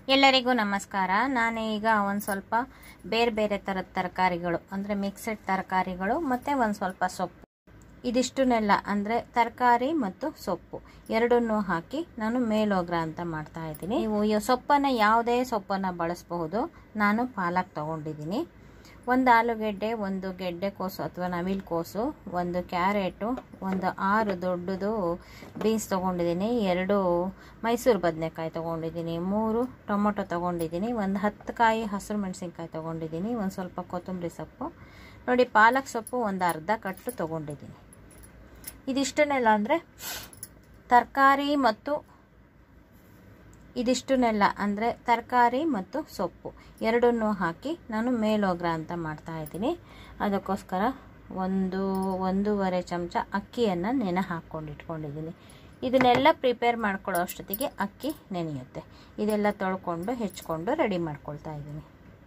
ಎಲ್ಲರಿಗೂ ನಮಸ್ಕಾರ ನಾನು ಈಗ ಒಂದು ಸ್ವಲ್ಪ ಬೇರೆ ಬೇರೆ ಥರದ ತರಕಾರಿಗಳು ಅಂದರೆ ಮಿಕ್ಸೆಡ್ ತರಕಾರಿಗಳು ಮತ್ತು ಒಂದು ಸ್ವಲ್ಪ ಸೊಪ್ಪು ಇದಿಷ್ಟನ್ನೆಲ್ಲ ಅಂದರೆ ತರಕಾರಿ ಮತ್ತು ಸೊಪ್ಪು ಎರಡನ್ನೂ ಹಾಕಿ ನಾನು ಮೇಲೋಗ್ರ ಅಂತ ಮಾಡ್ತಾ ಇದ್ದೀನಿ ನೀವು ಈ ಸೊಪ್ಪನ್ನು ಯಾವುದೇ ಸೊಪ್ಪನ್ನು ಬಳಸಬಹುದು ನಾನು ಪಾಲಕ್ ತೊಗೊಂಡಿದ್ದೀನಿ ಒಂದು ಆಲೂಗೆಡ್ಡೆ ಒಂದು ಗೆಡ್ಡೆಕೋಸು ಅಥವಾ ನವಿಲು ಕೋಸು ಒಂದು ಕ್ಯಾರೆಟು ಒಂದು ಆರು ದೊಡ್ಡದು ಬೀನ್ಸ್ ತೊಗೊಂಡಿದ್ದೀನಿ ಎರಡು ಮೈಸೂರು ಬದನೆಕಾಯಿ ತೊಗೊಂಡಿದ್ದೀನಿ ಮೂರು ಟೊಮೊಟೊ ತೊಗೊಂಡಿದ್ದೀನಿ ಒಂದು ಹತ್ತು ಕಾಯಿ ಹಸಿರು ಮೆಣಸಿನ್ಕಾಯಿ ತೊಗೊಂಡಿದ್ದೀನಿ ಒಂದು ಸ್ವಲ್ಪ ಕೊತ್ತಂಬರಿ ಸೊಪ್ಪು ನೋಡಿ ಪಾಲಕ್ ಸೊಪ್ಪು ಒಂದು ಅರ್ಧ ಕಟ್ಟು ತೊಗೊಂಡಿದ್ದೀನಿ ಇದಿಷ್ಟನ್ನೆಲ್ಲ ಅಂದರೆ ತರಕಾರಿ ಮತ್ತು ಇದಿಷ್ಟನ್ನೆಲ್ಲ ಅಂದರೆ ತರಕಾರಿ ಮತ್ತು ಸೊಪ್ಪು ಎರಡನ್ನೂ ಹಾಕಿ ನಾನು ಮೇಲೋಗ್ರ ಅಂತ ಮಾಡ್ತಾ ಇದ್ದೀನಿ ಅದಕ್ಕೋಸ್ಕರ ಒಂದು ಒಂದೂವರೆ ಚಮಚ ಅಕ್ಕಿಯನ್ನು ನೆನೆ ಹಾಕ್ಕೊಂಡು ಇಟ್ಕೊಂಡಿದ್ದೀನಿ ಇದನ್ನೆಲ್ಲ ಪ್ರಿಪೇರ್ ಮಾಡ್ಕೊಳ್ಳೋ ಅಷ್ಟೊತ್ತಿಗೆ ಅಕ್ಕಿ ನೆನೆಯುತ್ತೆ ಇದೆಲ್ಲ ತೊಳ್ಕೊಂಡು ಹೆಚ್ಕೊಂಡು ರೆಡಿ ಮಾಡ್ಕೊಳ್ತಾ ಇದ್ದೀನಿ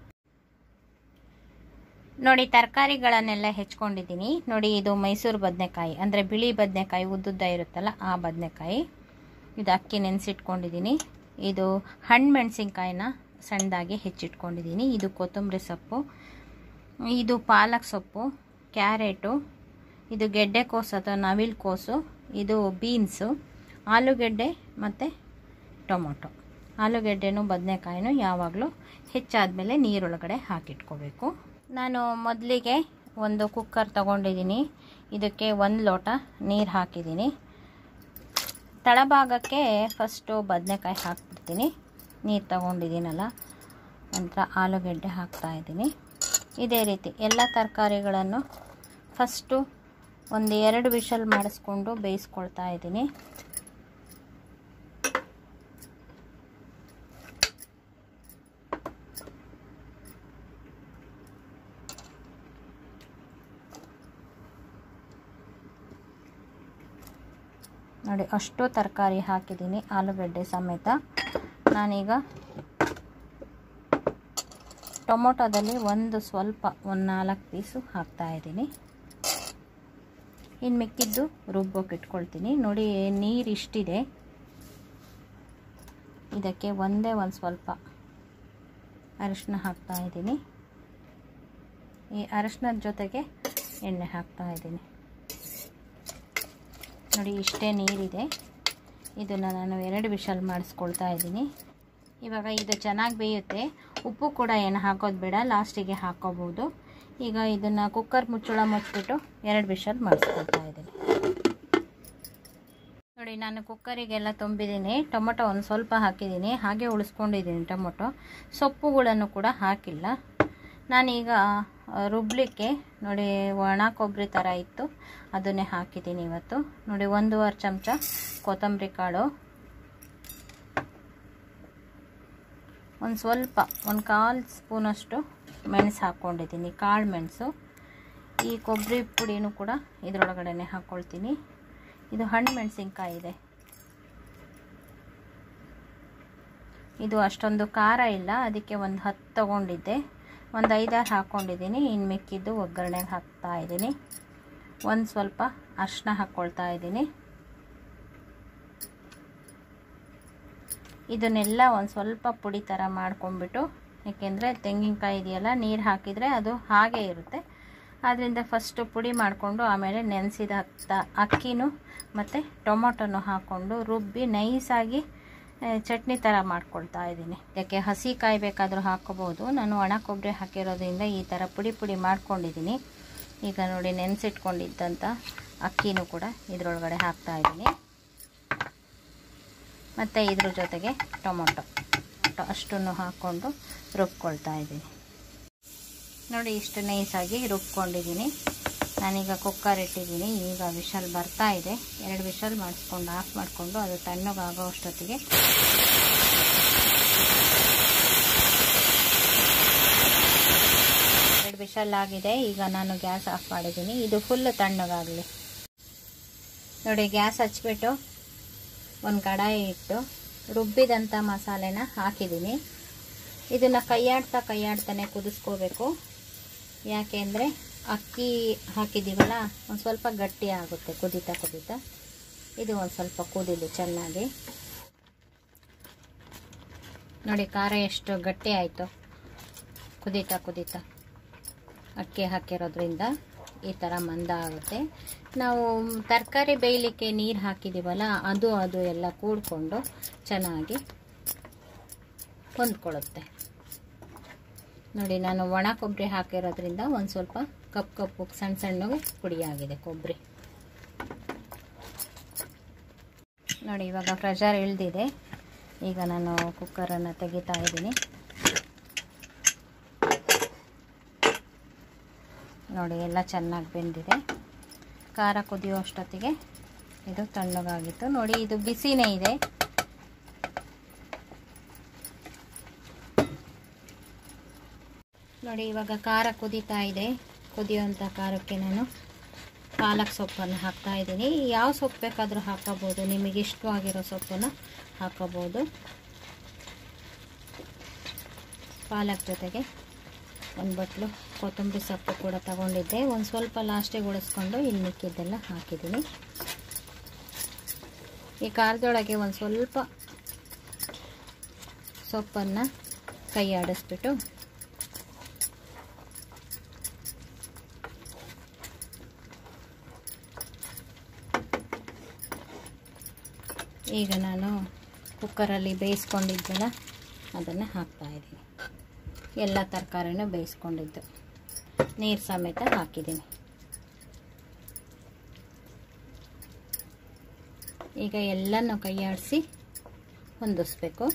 ನೋಡಿ ತರಕಾರಿಗಳನ್ನೆಲ್ಲ ಹೆಚ್ಕೊಂಡಿದ್ದೀನಿ ನೋಡಿ ಇದು ಮೈಸೂರು ಬದನೆಕಾಯಿ ಅಂದರೆ ಬಿಳಿ ಬದನೆಕಾಯಿ ಉದ್ದುದ್ದ ಇರುತ್ತಲ್ಲ ಆ ಬದನೆಕಾಯಿ ಇದು ಅಕ್ಕಿ ನೆನೆಸಿಟ್ಕೊಂಡಿದ್ದೀನಿ ಇದು ಹಣ್ಣು ಮೆಣಸಿನ್ಕಾಯಿನ ಸಣ್ಣದಾಗಿ ಹೆಚ್ಚಿಟ್ಕೊಂಡಿದ್ದೀನಿ ಇದು ಕೊತ್ತಂಬರಿ ಸೊಪ್ಪು ಇದು ಪಾಲಕ್ ಸೊಪ್ಪು ಕ್ಯಾರೆಟು ಇದು ಗೆಡ್ಡೆಕೋಸು ಅಥವಾ ನವಿಲು ಕೋಸು ಇದು ಬೀನ್ಸು ಆಲೂಗೆಡ್ಡೆ ಮತ್ತು ಟೊಮೊಟೊ ಆಲೂಗೆಡ್ಡೆನೂ ಬದನೆಕಾಯಿನೂ ಯಾವಾಗಲೂ ಹೆಚ್ಚಾದಮೇಲೆ ನೀರೊಳಗಡೆ ಹಾಕಿಟ್ಕೋಬೇಕು ನಾನು ಮೊದಲಿಗೆ ಒಂದು ಕುಕ್ಕರ್ ತಗೊಂಡಿದ್ದೀನಿ ಇದಕ್ಕೆ ಒಂದು ಲೋಟ ನೀರು ಹಾಕಿದ್ದೀನಿ ತಳಭಾಗಕ್ಕೆ ಫಸ್ಟು ಬದನೆಕಾಯಿ ಹಾಕ್ಬಿಡ್ತೀನಿ ನೀರು ತಗೊಂಡಿದ್ದೀನಲ್ಲ ನಂತರ ಆಲೂಗೆಡ್ಡೆ ಹಾಕ್ತಾಯಿದ್ದೀನಿ ಇದೇ ರೀತಿ ಎಲ್ಲ ತರಕಾರಿಗಳನ್ನು ಫಸ್ಟು ಒಂದು ಎರಡು ವಿಷಲ್ ಮಾಡಿಸ್ಕೊಂಡು ಬೇಯಿಸ್ಕೊಳ್ತಾ ಇದ್ದೀನಿ ನೋಡಿ ಅಷ್ಟು ತರಕಾರಿ ಹಾಕಿದ್ದೀನಿ ಆಲೂಗಡ್ಡೆ ಸಮೇತ ನಾನೀಗ ಟೊಮೊಟೊದಲ್ಲಿ ಒಂದು ಸ್ವಲ್ಪ ಒಂದು ನಾಲ್ಕು ಪೀಸು ಹಾಕ್ತಾಯಿದ್ದೀನಿ ಇನ್ನು ಮಿಕ್ಕಿದ್ದು ರುಬ್ಬೋಕೆ ಇಟ್ಕೊಳ್ತೀನಿ ನೋಡಿ ನೀರು ಇಷ್ಟಿದೆ ಇದಕ್ಕೆ ಒಂದೇ ಒಂದು ಸ್ವಲ್ಪ ಅರಿಶಿನ ಹಾಕ್ತಾಯಿದ್ದೀನಿ ಈ ಅರಿಶಿನದ ಜೊತೆಗೆ ಎಣ್ಣೆ ಹಾಕ್ತಾಯಿದ್ದೀನಿ ನೋಡಿ ಇಷ್ಟೇ ನೀರಿದೆ ಇದನ್ನು ನಾನು ಎರಡು ವಿಷಲ್ ಮಾಡಿಸ್ಕೊಳ್ತಾ ಇದ್ದೀನಿ ಇವಾಗ ಇದು ಚೆನ್ನಾಗಿ ಬೇಯುತ್ತೆ ಉಪ್ಪು ಕೂಡ ಏನು ಹಾಕೋದು ಬೇಡ ಲಾಸ್ಟಿಗೆ ಹಾಕೋಬೋದು ಈಗ ಇದನ್ನು ಕುಕ್ಕರ್ ಮುಚ್ಚಳ ಮುಚ್ಚಿಬಿಟ್ಟು ಎರಡು ವಿಷಲ್ ಮಾಡಿಸ್ಕೊಳ್ತಾ ಇದ್ದೀನಿ ನೋಡಿ ನಾನು ಕುಕ್ಕರಿಗೆಲ್ಲ ತುಂಬಿದ್ದೀನಿ ಟೊಮೊಟೊ ಒಂದು ಸ್ವಲ್ಪ ಹಾಕಿದ್ದೀನಿ ಹಾಗೆ ಉಳಿಸ್ಕೊಂಡಿದ್ದೀನಿ ಟೊಮೊಟೊ ಸೊಪ್ಪುಗಳನ್ನು ಕೂಡ ಹಾಕಿಲ್ಲ ನಾನೀಗ ರುಬ್ಲಿಕ್ಕೆ ನೋಡಿ ಒಣ ಕೊಬ್ಬರಿ ಥರ ಇತ್ತು ಅದನ್ನೇ ಹಾಕಿದ್ದೀನಿ ಇವತ್ತು ನೋಡಿ ಒಂದೂವರೆ ಚಮಚ ಕೊತ್ತಂಬರಿ ಕಾಳು ಒಂದು ಸ್ವಲ್ಪ ಒಂದು ಕಾಲು ಸ್ಪೂನಷ್ಟು ಮೆಣಸು ಹಾಕ್ಕೊಂಡಿದ್ದೀನಿ ಕಾಳು ಮೆಣಸು ಈ ಕೊಬ್ಬರಿ ಪುಡಿನೂ ಕೂಡ ಇದರೊಳಗಡೆ ಹಾಕ್ಕೊಳ್ತೀನಿ ಇದು ಹಣ್ಣು ಮೆಣಸಿನ್ಕಾಯಿ ಇದೆ ಇದು ಅಷ್ಟೊಂದು ಖಾರ ಇಲ್ಲ ಅದಕ್ಕೆ ಒಂದು ಹತ್ತು ತೊಗೊಂಡಿದ್ದೆ ಒಂದು ಐದಾರು ಹಾಕ್ಕೊಂಡಿದ್ದೀನಿ ಇನ್ನು ಮಿಕ್ಕಿದ್ದು ಒಗ್ಗರಣೆಗೆ ಹಾಕ್ತಾ ಇದ್ದೀನಿ ಒಂದು ಸ್ವಲ್ಪ ಅರಿಶಿನ ಹಾಕ್ಕೊಳ್ತಾ ಇದ್ದೀನಿ ಇದನ್ನೆಲ್ಲ ಒಂದು ಸ್ವಲ್ಪ ಪುಡಿ ಥರ ಮಾಡ್ಕೊಂಡ್ಬಿಟ್ಟು ಏಕೆಂದರೆ ತೆಂಗಿನಕಾಯಿ ಇದೆಯಲ್ಲ ನೀರು ಹಾಕಿದರೆ ಅದು ಹಾಗೆ ಇರುತ್ತೆ ಆದ್ದರಿಂದ ಫಸ್ಟು ಪುಡಿ ಮಾಡಿಕೊಂಡು ಆಮೇಲೆ ನೆನೆಸಿದ ಅಕ್ಕಿನೂ ಮತ್ತು ಟೊಮೊಟೊನು ಹಾಕ್ಕೊಂಡು ರುಬ್ಬಿ ನೈಸಾಗಿ ಚಟ್ನಿ ಥರ ಮಾಡ್ಕೊಳ್ತಾ ಇದ್ದೀನಿ ಇದಕ್ಕೆ ಹಸಿ ಕಾಯಿ ಬೇಕಾದರೂ ಹಾಕೋಬೋದು ನಾನು ಒಣ ಕೊಬ್ಬರಿ ಹಾಕಿರೋದ್ರಿಂದ ಈ ಥರ ಪುಡಿ ಪುಡಿ ಮಾಡ್ಕೊಂಡಿದ್ದೀನಿ ಈಗ ನೋಡಿ ನೆನೆಸಿಟ್ಕೊಂಡಿದ್ದಂಥ ಅಕ್ಕಿನೂ ಕೂಡ ಇದರೊಳಗಡೆ ಹಾಕ್ತಾ ಇದ್ದೀನಿ ಮತ್ತು ಇದ್ರ ಜೊತೆಗೆ ಟೊಮೊಟೊ ಅಷ್ಟನ್ನು ಹಾಕ್ಕೊಂಡು ರುಬ್ಕೊಳ್ತಾ ಇದ್ದೀನಿ ನೋಡಿ ಇಷ್ಟು ನೈಸಾಗಿ ರುಬ್ಕೊಂಡಿದ್ದೀನಿ ನಾನೀಗ ಕುಕ್ಕರ್ ಇಟ್ಟಿದ್ದೀನಿ ಈಗ ವಿಷಲ್ ಬರ್ತಾ ಇದೆ ಎರಡು ವಿಷಲ್ ಮಾಡಿಸ್ಕೊಂಡು ಆಫ್ ಮಾಡಿಕೊಂಡು ಅದು ತಣ್ಣಗಾಗೋ ಅಷ್ಟೊತ್ತಿಗೆ ಎರಡು ವಿಷಲ್ ಆಗಿದೆ ಈಗ ನಾನು ಗ್ಯಾಸ್ ಆಫ್ ಮಾಡಿದ್ದೀನಿ ಇದು ಫುಲ್ ತಣ್ಣಗಾಗಲಿ ನೋಡಿ ಗ್ಯಾಸ್ ಹಚ್ಬಿಟ್ಟು ಒಂದು ಕಡಾಯಿ ಇಟ್ಟು ರುಬ್ಬಿದಂಥ ಮಸಾಲೆನ ಹಾಕಿದ್ದೀನಿ ಇದನ್ನು ಕೈಯಾಡ್ತಾ ಕೈಯಾಡ್ತಾನೆ ಕುದಿಸ್ಕೋಬೇಕು ಯಾಕೆ ಅಂದರೆ ಅಕ್ಕಿ ಹಾಕಿದ್ದೀವಲ್ಲ ಒಂದು ಸ್ವಲ್ಪ ಗಟ್ಟಿ ಆಗುತ್ತೆ ಕುದೀತಾ ಕುದೀತಾ ಇದು ಒಂದು ಸ್ವಲ್ಪ ಕುದೀಲಿ ಚೆನ್ನಾಗಿ ನೋಡಿ ಖಾರ ಎಷ್ಟು ಗಟ್ಟಿ ಆಯಿತು ಕುದೀತಾ ಕುದೀತಾ ಅಕ್ಕಿ ಹಾಕಿರೋದ್ರಿಂದ ಈ ಥರ ಮಂದ ಆಗುತ್ತೆ ನಾವು ತರಕಾರಿ ಬೇಯಲಿಕ್ಕೆ ನೀರು ಹಾಕಿದ್ದೀವಲ್ಲ ಅದು ಅದು ಎಲ್ಲ ಕೂಡಿಕೊಂಡು ಚೆನ್ನಾಗಿ ಹೊಂದ್ಕೊಳ್ಳುತ್ತೆ ನೋಡಿ ನಾನು ಒಣ ಕೊಬ್ಬರಿ ಹಾಕಿರೋದ್ರಿಂದ ಒಂದು ಸ್ವಲ್ಪ ಕಪ್ಪು ಕಪ್ಪು ಸಣ್ಣ ಸಣ್ಣಗೆ ಪುಡಿಯಾಗಿದೆ ಕೊಬ್ಬರಿ ನೋಡಿ ಇವಾಗ ಪ್ರೆಷರ್ ಇಳ್ದಿದೆ ಈಗ ನಾನು ಕುಕ್ಕರನ್ನು ತೆಗಿತಾ ಇದ್ದೀನಿ ನೋಡಿ ಎಲ್ಲ ಚೆನ್ನಾಗಿ ಬೆಂದಿದೆ ಖಾರ ಕುದಿಯೋ ಅಷ್ಟೊತ್ತಿಗೆ ಇದು ತಣ್ಣಗಾಗಿತ್ತು ನೋಡಿ ಇದು ಬಿಸಿನೇ ಇದೆ ನೋಡಿ ಇವಾಗ ಖಾರ ಕುದೀತಾ ಇದೆ ಕುದಿಯೋಂಥ ಖಾರಕ್ಕೆ ನಾನು ಪಾಲಕ್ ಸೊಪ್ಪನ್ನು ಹಾಕ್ತಾ ಇದ್ದೀನಿ ಯಾವ ಸೊಪ್ಪು ಬೇಕಾದರೂ ಹಾಕೋಬೋದು ನಿಮಗೆ ಇಷ್ಟವಾಗಿರೋ ಸೊಪ್ಪನ್ನು ಹಾಕೋಬೋದು ಪಾಲಕ್ ಜೊತೆಗೆ ಒಂದು ಬಟ್ಲು ಕೊತ್ತಂಬರಿ ಸೊಪ್ಪು ಕೂಡ ತಗೊಂಡಿದ್ದೆ ಒಂದು ಸ್ವಲ್ಪ ಲಾಸ್ಟಿಗೆ ಉಳಿಸ್ಕೊಂಡು ಇಲ್ಲಿ ಮಿಕ್ಕಿದ್ದೆಲ್ಲ ಹಾಕಿದ್ದೀನಿ ಈ ಖಾರದೊಳಗೆ ಒಂದು ಸ್ವಲ್ಪ ಸೊಪ್ಪನ್ನು ಕೈ ಆಡಿಸ್ಬಿಟ್ಟು ಈಗ ನಾನು ಕುಕ್ಕರಲ್ಲಿ ಬೇಯಿಸ್ಕೊಂಡಿದ್ದೆಲ್ಲ ಅದನ್ನು ಹಾಕ್ತಾ ಇದ್ದೀನಿ ಎಲ್ಲ ತರಕಾರಿನೂ ಬೇಯಿಸ್ಕೊಂಡಿದ್ದು ನೀರು ಸಮೇತ ಹಾಕಿದ್ದೀನಿ ಈಗ ಎಲ್ಲನೂ ಕೈಯಾಡಿಸಿ ಹೊಂದಿಸ್ಬೇಕು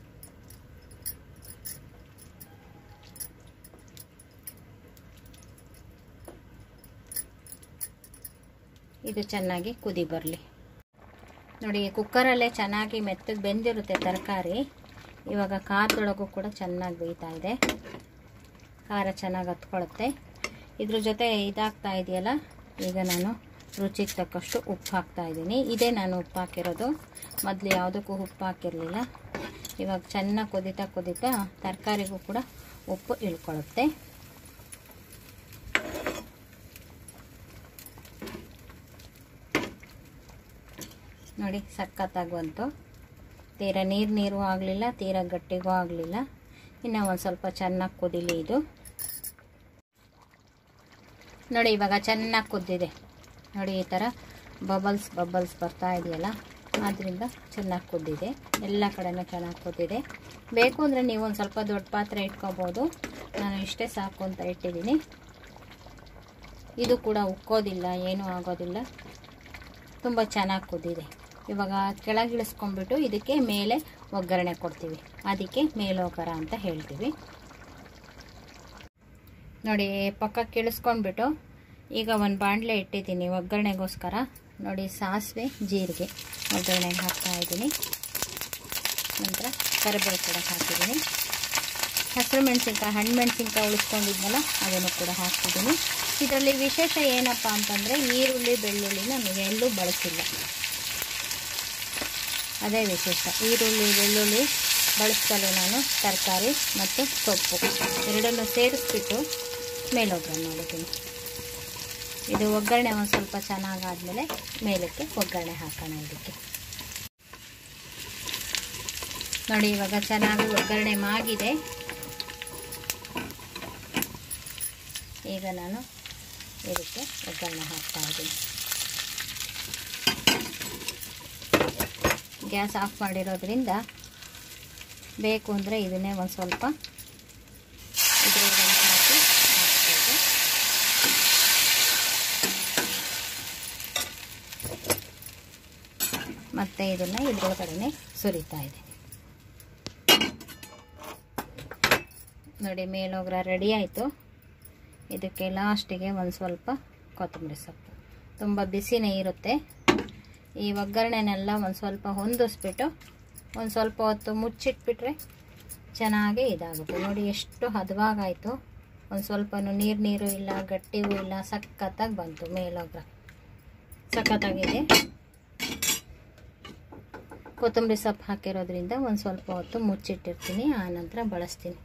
ಇದು ಚೆನ್ನಾಗಿ ಕುದಿ ಬರಲಿ ನೋಡಿ ಕುಕ್ಕರಲ್ಲೇ ಚೆನ್ನಾಗಿ ಮೆತ್ತಗೆ ಬೆಂದಿರುತ್ತೆ ತರಕಾರಿ ಇವಾಗ ಖಾರದೊಳಗೂ ಕೂಡ ಚೆನ್ನಾಗಿ ಬೇಯ್ತಾ ಇದೆ ಖಾರ ಚೆನ್ನಾಗಿ ಹತ್ಕೊಳುತ್ತೆ ಇದ್ರ ಜೊತೆ ಇದಾಗ್ತಾ ಇದೆಯಲ್ಲ ಈಗ ನಾನು ರುಚಿಗೆ ತಕ್ಕಷ್ಟು ಉಪ್ಪು ಹಾಕ್ತಾ ಇದ್ದೀನಿ ಇದೇ ನಾನು ಉಪ್ಪು ಹಾಕಿರೋದು ಮೊದಲು ಯಾವುದಕ್ಕೂ ಉಪ್ಪು ಹಾಕಿರಲಿಲ್ಲ ಇವಾಗ ಚೆನ್ನಾಗಿ ಕುದೀತಾ ಕುದೀತಾ ತರಕಾರಿಗೂ ಕೂಡ ಉಪ್ಪು ಇಳ್ಕೊಳ್ಳುತ್ತೆ ನೋಡಿ ಸಖತ್ತಾಗಿ ಬಂತು ತೀರಾ ನೀರು ನೀರು ಆಗಲಿಲ್ಲ ತೀರಾ ಗಟ್ಟಿಗೂ ಆಗಲಿಲ್ಲ ಇನ್ನು ಒಂದು ಸ್ವಲ್ಪ ಚೆನ್ನಾಗಿ ಕುದಿಲಿ ಇದು ನೋಡಿ ಇವಾಗ ಚೆನ್ನಾಗಿ ಕುದ್ದಿದೆ ನೋಡಿ ಈ ಥರ ಬಬಲ್ಸ್ ಬಬಲ್ಸ್ ಬರ್ತಾ ಇದೆಯಲ್ಲ ಆದ್ದರಿಂದ ಚೆನ್ನಾಗಿ ಕುದ್ದಿದೆ ಎಲ್ಲ ಕಡೆನೂ ಚೆನ್ನಾಗಿ ಕುದ್ದಿದೆ ಬೇಕು ಅಂದರೆ ನೀವು ಒಂದು ಸ್ವಲ್ಪ ದೊಡ್ಡ ಪಾತ್ರೆ ಇಟ್ಕೋಬೋದು ನಾನು ಇಷ್ಟೇ ಸಾಕು ಅಂತ ಇಟ್ಟಿದ್ದೀನಿ ಇದು ಕೂಡ ಉಕ್ಕೋದಿಲ್ಲ ಏನೂ ಆಗೋದಿಲ್ಲ ತುಂಬ ಚೆನ್ನಾಗಿ ಕುದ್ದಿದೆ ಇವಾಗ ಕೆಳಗಿಳಿಸ್ಕೊಂಡ್ಬಿಟ್ಟು ಇದಕ್ಕೆ ಮೇಲೆ ಒಗ್ಗರಣೆ ಕೊಡ್ತೀವಿ ಅದಕ್ಕೆ ಮೇಲೋಗರ ಅಂತ ಹೇಳ್ತೀವಿ ನೋಡಿ ಪಕ್ಕಕ್ಕೆ ಇಳಿಸ್ಕೊಂಡ್ಬಿಟ್ಟು ಈಗ ಒಂದು ಬಾಣಲೆ ಇಟ್ಟಿದ್ದೀನಿ ಒಗ್ಗರಣೆಗೋಸ್ಕರ ನೋಡಿ ಸಾಸಿವೆ ಜೀರಿಗೆ ಒಗ್ಗರಣೆಗೆ ಹಾಕ್ತಾ ಇದ್ದೀನಿ ನಂತರ ಕರಿಬೇವು ಕೂಡ ಹಾಕಿದ್ದೀನಿ ಹಸಿರು ಮೆಣಸಿನ್ಕಾಯಿ ಹಣ್ಣು ಮೆಣಸಿನ್ಕಾಯಿ ಉಳಿಸ್ಕೊಂಡಿದ್ನಲ್ಲ ಅದನ್ನು ಕೂಡ ಹಾಕ್ತಿದ್ದೀನಿ ಇದರಲ್ಲಿ ವಿಶೇಷ ಏನಪ್ಪ ಅಂತಂದರೆ ಈರುಳ್ಳಿ ಬೆಳ್ಳುಳ್ಳಿ ನಾನು ಎಲ್ಲೂ ಬಳಸಿಲ್ಲ ಅದೇ ವಿಶೇಷ ಈರುಳ್ಳಿ ಬೆಳ್ಳುಳ್ಳಿ ಬಳಸ್ದಲ್ಲೇ ನಾನು ತರಕಾರಿ ಮತ್ತು ಸೊಪ್ಪು ಎರಡನ್ನು ಸೇರಿಸ್ಬಿಟ್ಟು ಮೇಲೊಗ್ಗರಣೆ ಮಾಡಿದ್ದೀನಿ ಇದು ಒಗ್ಗರಣೆ ಒಂದು ಸ್ವಲ್ಪ ಚೆನ್ನಾಗಾದ್ಮೇಲೆ ಮೇಲಕ್ಕೆ ಒಗ್ಗರಣೆ ಹಾಕೋಣ ಇದಕ್ಕೆ ನೋಡಿ ಇವಾಗ ಚೆನ್ನಾಗಿ ಒಗ್ಗರಣೆ ಮಾಗಿದೆ ಈಗ ನಾನು ಇದಕ್ಕೆ ಒಗ್ಗರಣೆ ಹಾಕ್ತಾ ಇದ್ದೀನಿ ಗ್ಯಾಸ್ ಆಫ್ ಮಾಡಿರೋದ್ರಿಂದ ಬೇಕು ಅಂದರೆ ಇದನ್ನೇ ಒಂದು ಸ್ವಲ್ಪ ಇದ್ರೊಳಗೆ ಹಾಕಿ ಹಾಕ್ಬೋದು ಮತ್ತು ಇದನ್ನು ಇದ್ರೊಳಗಡೆ ಸುರಿತಾ ಇದೆ ನೋಡಿ ಮೇಲೋಗ್ರ ರೆಡಿ ಆಯಿತು ಇದಕ್ಕೆ ಲಾಸ್ಟಿಗೆ ಒಂದು ಸ್ವಲ್ಪ ಕೊತ್ತಂಬರಿ ಸೊಪ್ಪು ತುಂಬ ಬಿಸಿನೇ ಇರುತ್ತೆ ಈ ಒಗ್ಗರಣೆನೆಲ್ಲ ಒಂದು ಸ್ವಲ್ಪ ಹೊಂದಿಸ್ಬಿಟ್ಟು ಒಂದು ಸ್ವಲ್ಪ ಹೊತ್ತು ಮುಚ್ಚಿಟ್ಬಿಟ್ರೆ ಚೆನ್ನಾಗಿ ಇದಾಗುತ್ತೆ ನೋಡಿ ಎಷ್ಟು ಹದವಾಗಾಯಿತು ಒಂದು ಸ್ವಲ್ಪ ನೀರು ನೀರು ಇಲ್ಲ ಗಟ್ಟಿಗೂ ಇಲ್ಲ ಸಖತ್ತಾಗಿ ಬಂತು ಮೇಲೋಗ್ರ ಸಖತ್ತಾಗಿದೆ ಕೊತ್ತಂಬರಿ ಸೊಪ್ಪು ಹಾಕಿರೋದ್ರಿಂದ ಒಂದು ಸ್ವಲ್ಪ ಹೊತ್ತು ಮುಚ್ಚಿಟ್ಟಿರ್ತೀನಿ ಆನಂತರ ಬಳಸ್ತೀನಿ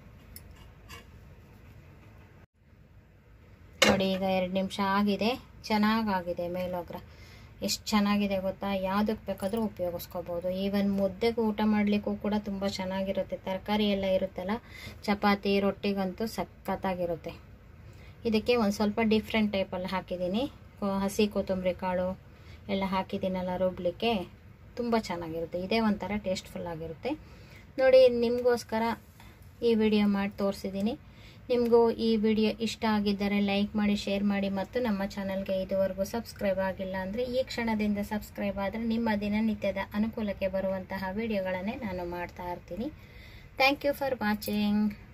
ನೋಡಿ ಈಗ ಎರಡು ನಿಮಿಷ ಆಗಿದೆ ಚೆನ್ನಾಗಾಗಿದೆ ಮೇಲೋಗ್ರ ಎಷ್ಟು ಚೆನ್ನಾಗಿದೆ ಗೊತ್ತಾ ಯಾವುದಕ್ಕೆ ಬೇಕಾದರೂ ಉಪಯೋಗಿಸ್ಕೋಬೋದು ಈವನ್ ಮುದ್ದೆಗೆ ಊಟ ಮಾಡಲಿಕ್ಕೂ ಕೂಡ ತುಂಬ ಚೆನ್ನಾಗಿರುತ್ತೆ ತರಕಾರಿ ಎಲ್ಲ ಇರುತ್ತಲ್ಲ ಚಪಾತಿ ರೊಟ್ಟಿಗಂತೂ ಸಖತ್ತಾಗಿರುತ್ತೆ ಇದಕ್ಕೆ ಒಂದು ಸ್ವಲ್ಪ ಡಿಫ್ರೆಂಟ್ ಟೈಪಲ್ಲಿ ಹಾಕಿದ್ದೀನಿ ಕೊ- ಹಸಿ ಕೊತ್ತಂಬರಿ ಕಾಳು ಎಲ್ಲ ಹಾಕಿದ್ದೀನಲ್ಲ ರುಬ್ಲಿಕ್ಕೆ ತುಂಬ ಚೆನ್ನಾಗಿರುತ್ತೆ ಇದೇ ಒಂಥರ ಟೇಸ್ಟ್ಫುಲ್ ಆಗಿರುತ್ತೆ ನೋಡಿ ನಿಮಗೋಸ್ಕರ ಈ ವಿಡಿಯೋ ಮಾಡಿ ತೋರಿಸಿದ್ದೀನಿ ನಿಮಗೂ ಈ ವಿಡಿಯೋ ಇಷ್ಟ ಆಗಿದ್ದರೆ ಲೈಕ್ ಮಾಡಿ ಶೇರ್ ಮಾಡಿ ಮತ್ತು ನಮ್ಮ ಚಾನಲ್ಗೆ ಇದುವರೆಗೂ ಸಬ್ಸ್ಕ್ರೈಬ್ ಆಗಿಲ್ಲ ಅಂದರೆ ಈ ಕ್ಷಣದಿಂದ ಸಬ್ಸ್ಕ್ರೈಬ್ ಆದರೆ ನಿಮ್ಮ ದಿನನಿತ್ಯದ ಅನುಕೂಲಕ್ಕೆ ಬರುವಂತಹ ವಿಡಿಯೋಗಳನ್ನೇ ನಾನು ಮಾಡ್ತಾ ಇರ್ತೀನಿ ಥ್ಯಾಂಕ್ ಯು ಫಾರ್ ವಾಚಿಂಗ್